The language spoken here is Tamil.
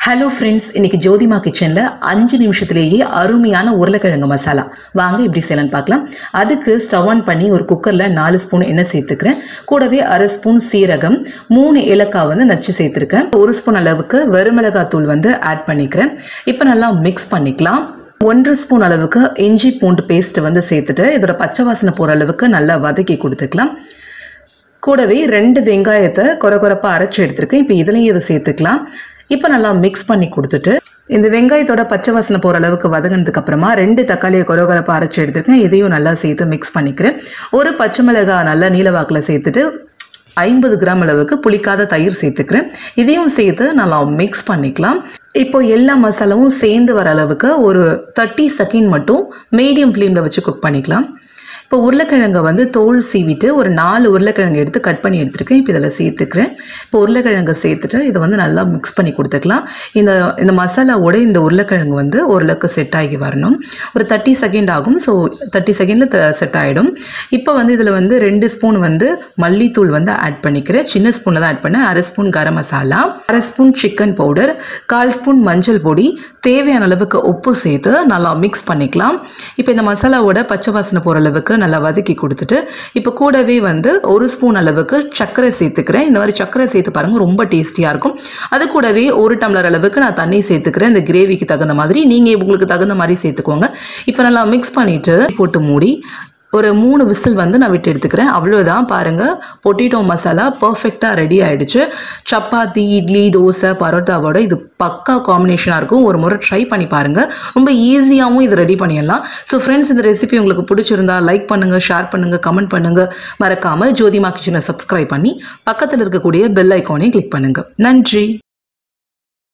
ஹலோ ஃப்ரெண்ட்ஸ் இன்னைக்கு ஜோதிமா கிச்சனில் அஞ்சு நிமிஷத்துலேயே அருமையான உருளைக்கிழங்கு மசாலா வாங்க எப்படி செய்யலாம்னு பார்க்கலாம் அதுக்கு ஸ்டவ் ஆன் பண்ணி ஒரு குக்கரில் நாலு ஸ்பூன் எண்ணெய் சேர்த்துக்கிறேன் கூடவே அரை ஸ்பூன் சீரகம் மூணு ஏலக்காய் வந்து நச்சு சேர்த்துருக்கேன் ஒரு ஸ்பூன் அளவுக்கு வெறுமிளகாய் தூள் வந்து ஆட் பண்ணிக்கிறேன் இப்போ நல்லா மிக்ஸ் பண்ணிக்கலாம் ஒன்றரை ஸ்பூன் அளவுக்கு இஞ்சி பூண்டு பேஸ்ட் வந்து சேர்த்துட்டு இதோட பச்சை வாசனை போகிற அளவுக்கு நல்லா வதக்கி கொடுத்துக்கலாம் கூடவே ரெண்டு வெங்காயத்தை குறை குறைப்பாக அரைச்சி எடுத்திருக்கேன் இப்போ இதுலேயும் இதை சேர்த்துக்கலாம் இப்போ நல்லா மிக்ஸ் பண்ணி கொடுத்துட்டு இந்த வெங்காயத்தோட பச்சை வாசனை போகிற அளவுக்கு வதங்கினதுக்கு அப்புறமா ரெண்டு தக்காளியை குறைகுறைப்பாக அரைச்சி எடுத்திருக்கேன் இதையும் நல்லா சேர்த்து மிக்ஸ் பண்ணிக்கிறேன் ஒரு பச்சை மிளகாய் நல்லா நீலவாக்கில் சேர்த்துட்டு ஐம்பது கிராம் அளவுக்கு புளிக்காத தயிர் சேர்த்துக்கிறேன் இதையும் சேர்த்து நல்லா மிக்ஸ் பண்ணிக்கலாம் இப்போ எல்லா மசாலாவும் சேர்ந்து வர அளவுக்கு ஒரு தேர்ட்டி செகண்ட் மட்டும் மீடியம் ஃப்ளேமில் வச்சு குக் பண்ணிக்கலாம் இப்போ உருளைக்கிழங்கை வந்து தோல் சீவிட்டு ஒரு நாலு உருளைக்கிழங்கு எடுத்து கட் பண்ணி எடுத்துருக்கேன் இப்போ இதில் சேர்த்துக்கிறேன் இப்போ உருளைக்கிழங்கை சேர்த்துட்டு இதை வந்து நல்லா மிக்ஸ் பண்ணி கொடுத்துக்கலாம் இந்த இந்த மசாலாவோட இந்த உருளைக்கிழங்கு வந்து ஓரளவுக்கு செட் ஆகி வரணும் ஒரு தேர்ட்டி செகண்ட் ஆகும் ஸோ தேர்ட்டி செகண்டில் செட் ஆகிடும் இப்போ வந்து இதில் வந்து ரெண்டு ஸ்பூன் வந்து மல்லித்தூள் வந்து ஆட் பண்ணிக்கிறேன் சின்ன ஸ்பூனில் தான் ஆட் பண்ணேன் அரை ஸ்பூன் கரம் மசாலா அரை ஸ்பூன் சிக்கன் பவுடர் கால் ஸ்பூன் மஞ்சள் பொடி தேவையான அளவுக்கு உப்பு சேர்த்து நல்லா மிக்ஸ் பண்ணிக்கலாம் இப்போ இந்த மசாலாவோட பச்சை வாசனை போகிற அளவுக்கு நல்லா வதக்கி கொடுத்துட்டு இப்போ கூடவே வந்து ஒரு ஸ்பூன் அளவுக்கு சர்க்கரை சேர்த்துக்கிறேன் இந்த மாதிரி சர்க்கரை சேர்த்து பாருங்கள் ரொம்ப டேஸ்டியாக இருக்கும் அது கூடவே ஒரு டம்ளர் அளவுக்கு நான் தண்ணி சேர்த்துக்கிறேன் இந்த கிரேவிக்கு தகுந்த மாதிரி நீங்கள் உங்களுக்கு தகுந்த மாதிரி சேர்த்துக்கோங்க இப்போ நல்லா மிக்ஸ் பண்ணிவிட்டு போட்டு மூடி ஒரு மூணு விசில் வந்து நான் விட்டு எடுத்துக்கிறேன் அவ்வளோதான் பாருங்கள் பொட்டேட்டோ மசாலா பர்ஃபெக்டாக ரெடி ஆகிடுச்சு சப்பாத்தி இட்லி தோசை பரோட்டாவோட இது பக்கா காம்பினேஷனாக இருக்கும் ஒரு முறை ட்ரை பண்ணி பாருங்கள் ரொம்ப ஈஸியாகவும் இது ரெடி பண்ணிடலாம் ஸோ ஃப்ரெண்ட்ஸ் இந்த ரெசிபி உங்களுக்கு பிடிச்சிருந்தா லைக் பண்ணுங்கள் ஷேர் பண்ணுங்கள் கமெண்ட் பண்ணுங்கள் மறக்காமல் ஜோதிமா கிச்சனை சப்ஸ்கிரைப் பண்ணி பக்கத்தில் இருக்கக்கூடிய பெல் ஐக்கானையும் கிளிக் பண்ணுங்கள் நன்றி